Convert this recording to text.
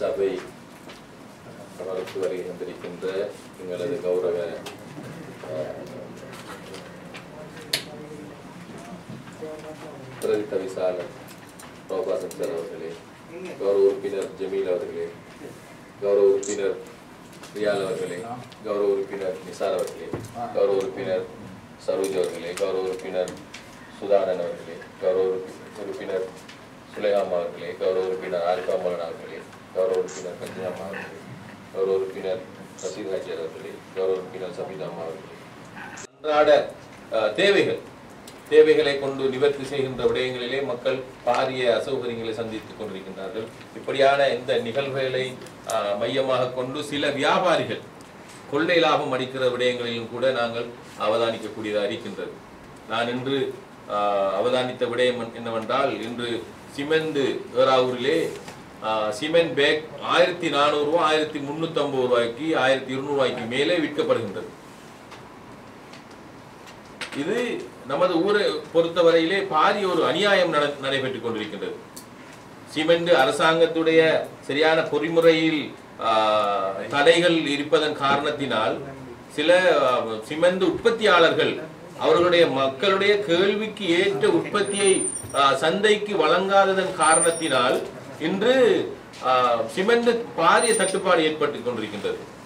சபை அமர்த்து வருகை வந்திருக்கின்ற எங்களது கௌரவ அஹ், பிரதி தவிசாளர் ரோபாசன் சார் அவர்களே கௌரவ உறுப்பினர் ஜமீல் அவர்களே கௌரவ உறுப்பினர் ரியால் அவர்களே கௌரவ உறுப்பினர் நிசார் அவர்களே கௌரவ உறுப்பினர் சரோஜ் அவர்களே கௌரவ உறுப்பினர் சுதானன் அவர்களே கௌரவ உறுப்பி- உறுப்பினர் சுலேகாம் அவர்களே கௌரவ உறுப்பினர் ஆரிஃபா மோலன் அவர்களே கௌரவ உறுப்பினர் கஞ்சியாமா அவர்களே கௌரவ உறுப்பினர் ரசீத் ஹஜர் அவர்களே கௌரவ உறுப்பினர் சபிதாமா அவர்களே அன்றாட அஹ், தேவைகள் தேவைகளை கொண்டு நிவர்த்தி செய்கின்ற விடயங்களிலே மக்கள் பாரிய அசௌகரியங்களை சந்தித்துக் கொண்டிருக்கின்றார்கள் இப்படியான இந்த நிகழ்வுகளை அஹ், மையமாக கொண்டு சில வியாபாரிகள் கொள்ளை லாபம் அடிக்கிற விடயங்களிலும் கூட நாங்கள் அவதானிக்கக்கூடியதாக இருக்கின்றது நான் இன்று அஹ், அவதானித்த விடயம் என்னவென்றால் இன்று சிமெண்ட் ஏறாவூரிலே அஹ், சிமெண்ட் பேக் ஆயிரத்தி நானூறு ரூபாய் ஆயிரத்தி முன்னூத்தி ஐம்பது ரூபாய்க்கு ஆயிரத்தி இருநூறு ரூபாய்க்கு மேலே விற்கப்படுகின்றது இது நமது ஊரை பொறுத்தவரையிலே பாரிய ஒரு அநியாயம் நட- நடைபெற்றுக் கொண்டிருக்கின்றது சிமெண்ட் அரசாங்கத்துடைய சரியான பொறிமுறையில் ஆஹ், தடைகள் இருப்பதன் காரணத்தினால் சில ஆஹ், சிமெண்ட் உற்பத்தியாளர்கள் அவர்களுடைய மக்களுடைய கேள்விக்கு ஏற்ற உற்பத்தியை ஆஹ், சந்தைக்கு வழங்காததன் காரணத்தினால் இன்று ஆஹ், சிமெண்ட் பாரிய தட்டுப்பாடு ஏற்பட்டுக் கொண்டிருக்கின்றது